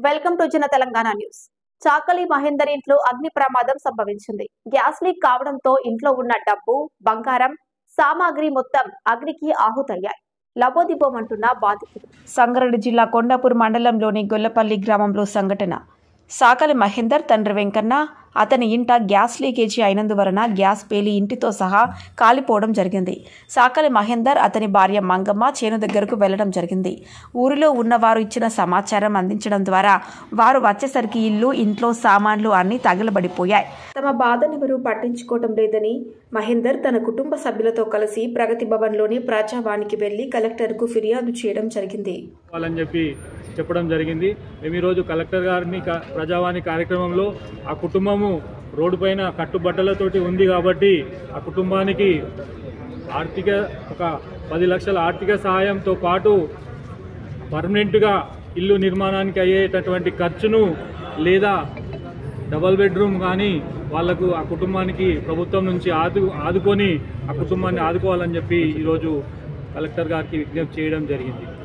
welcome to జన Telangana news చాకలి మహేందర్ ఇంట్లో అగ్ని ప్రమాదం సంభవించింది గ్యాస్ లీక్ కావడంతో ఇంట్లో ఉన్న డబ్బు బంగారం సామాగ్రి మొత్తం అగ్నికి ఆహుతయ్యాయి లబోదిబోమంటున్న బాధితులు సంగారెడ్డి జిల్లా కొండాపూర్ మండలంలోని గొల్లపల్లి గ్రామంలో సంఘటన సాకలి మహేందర్ తండ్రి వెంకన్న అతని ఇంట గ్యాస్ లీకేజీ అయినందువలన గ్యాస్ పేలి ఇంటితో సహా కాలిపోవడం జరిగింది సాకలి మహేందర్ అతని భార్య మంగమ్మ చేను దగ్గరకు వెళ్లడం జరిగింది ఊరిలో ఉన్నవారు ఇచ్చిన సమాచారం అందించడం ద్వారా వారు వచ్చేసరికి ఇల్లు ఇంట్లో సామాన్లు అన్నీ తగలబడిపోయాయి తమ బాధనెవరూ పట్టించుకోవటం లేదని మహేందర్ తన కుటుంబ సభ్యులతో కలిసి ప్రగతి భవన్లోని ప్రజావానికి వెళ్లి కలెక్టర్కు ఫిర్యాదు చేయడం జరిగింది వాళ్ళని చెప్పి చెప్పడం జరిగింది మేము ఈరోజు కలెక్టర్ గారిని క- ప్రజావాణి కార్యక్రమంలో ఆ కుటుంబము రోడ్డు పైన కట్టుబట్టలతోటి ఉంది కాబట్టి ఆ కుటుంబానికి ఆర్థిక ఒక పది లక్షల ఆర్థిక సహాయంతో పాటు పర్మనెంట్గా ఇల్లు నిర్మాణానికి అయ్యేటటువంటి ఖర్చును లేదా డబల్ బెడ్రూమ్ కానీ వాళ్లకు ఆ కుటుంబానికి ప్రభుత్వం నుంచి ఆదు ఆదుకొని ఆ కుటుంబాన్ని ఆదుకోవాలని చెప్పి ఈరోజు కలెక్టర్ గారికి విజ్ఞప్తి చేయడం జరిగింది